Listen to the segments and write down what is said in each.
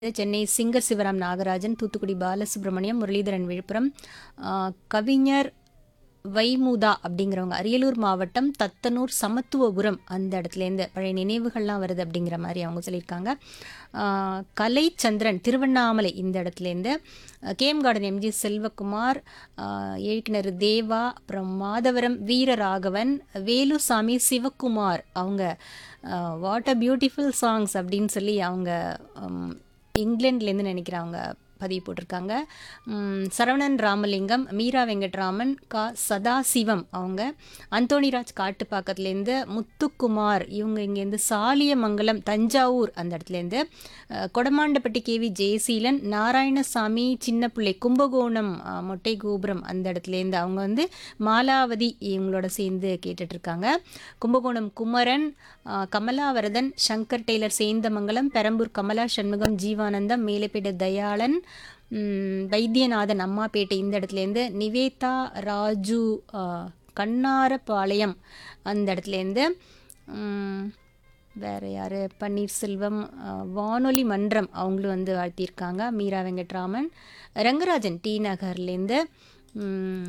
Chennai singer Sivaram Nagarajan Thoothukudi Balasubramaniam Muralidharan Villupuram ஆ, கவிஞர் வைமுதா அப்படிங்கிறவங்க அரியலூர் மாவட்டம் தத்தனூர் சமத்துவபுரம் அந்த இடத்துலேருந்து பழைய நினைவுகள்லாம் வருது அப்படிங்கிற மாதிரி அவங்க சொல்லியிருக்காங்க ஆ, கலைச்சந்திரன் திருவண்ணாமலை இந்த இடத்துலேருந்து கேஎம் கார்டன் எம்ஜி செல்வகுமார் ஆ, இயக்குனர் தேவா அப்புறம் மாதவரம் வீரராகவன் வேலுசாமி சிவகுமார் அவங்க வாட் அ பியூட்டிஃபுல் சாங்ஸ் அப்படின்னு சொல்லி அவங்க ம், இங்கிலாந்துலேருந்து நினைக்கிறேன் அவங்க பதிவு போட்டிருக்காங்க ம், சரவணன் ராமலிங்கம் மீரா வெங்கட்ராமன் கா சதாசிவம் அவங்க அந்தோணிராஜ் காட்டுப்பாக்கத்துலேருந்து முத்துக்குமார் இவங்க இங்கேருந்து சாலியமங்கலம் தஞ்சாவூர் அந்த இடத்துலேருந்து அஹ், கொடமாண்டப்பட்டி கேவி ஜெயசீலன் நாராயணசாமி சின்னப்பிள்ளை கும்பகோணம் அஹ், மொட்டை கோபுரம் அந்த இடத்துலேருந்து அவங்க வந்து மாலாவதி இவங்களோட சேர்ந்து கேட்டுட்ருக்காங்க கும்பகோணம் குமரன் அஹ், கமலாவரதன் சங்கர் டெய்லர் சேந்தமங்கலம் பெரம்பூர் கமலா சண்முகம் ஜீவானந்தம் மேலப்பேடு தயாளன் ம், வைத்தியநாதன் அம்மாப்பேட்டை இந்த இடத்துலேருந்து நிவேதா ராஜு அஹ், கண்ணாரப்பாளையம் அந்த இடத்துலேருந்து ம், வேற யார் பன்னீர்செல்வம் அஹ், வானொலி மன்றம் அவங்களும் வந்து வாழ்த்தியிருக்காங்க மீரா வெங்கட்ராமன் ரங்கராஜன் டி நகர்லேருந்து ம்,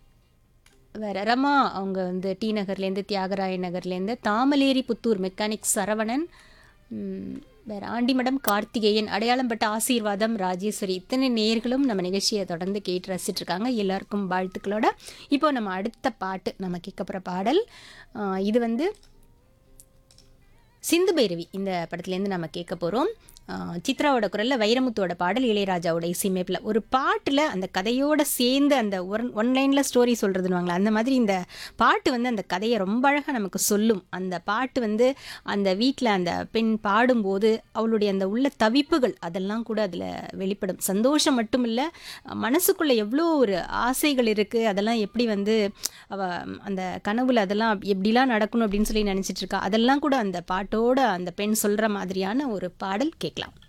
வேற ரமா அவங்க வந்து டி நகர்லேருந்து தியாகராய நகர்லேருந்து தாமலேரி புத்தூர் மெக்கானிக் சரவணன் ம், வேற ஆண்டிமடம் கார்த்திகேயன் அடையாளம்பட்ட ஆசீர்வாதம் ராஜேஸ்வரி இத்தனை நேர்களும் நம்ம நிகழ்ச்சியை தொடர்ந்து கேட்டு ரசிச்சிட்டு இருக்காங்க எல்லாருக்கும் வாழ்த்துக்களோட இப்போ நம்ம அடுத்த பாட்டு நம்ம கேட்க போகிற பாடல் ஆ, இது வந்து சிந்து பைரவி இந்த படத்துலேருந்து நம்ம கேட்க போகிறோம் சித்ராவோட குரலில் வைரமுத்துவோட பாடல் இளையராஜாவோட இசையமைப்பில் ஒரு பாட்டில் அந்த கதையோட சேர்ந்து அந்த ஒன் ஒன் லைனில் ஸ்டோரி சொல்கிறதுனுவாங்களே அந்த மாதிரி இந்த பாட்டு வந்து அந்த கதையை ரொம்ப அழகாக நமக்கு சொல்லும் அந்த பாட்டு வந்து அந்த வீட்டில் அந்த பெண் பாடும்போது அவளுடைய அந்த உள்ள தவிப்புகள் அதெல்லாம் கூட அதில் வெளிப்படும் சந்தோஷம் மட்டும் இல்லை மனசுக்குள்ளே எவ்வளோ ஒரு ஆசைகள் இருக்குது அதெல்லாம் எப்படி வந்து அவ அந்த கனவுல அதெல்லாம் எப்படிலாம் நடக்கணும் அப்படின்னு சொல்லி நினச்சிட்டு இருக்கா அதெல்லாம் கூட அந்த பாட்டோட அந்த பெண் சொல்கிற மாதிரியான ஒரு பாடல் கேட்கலாம்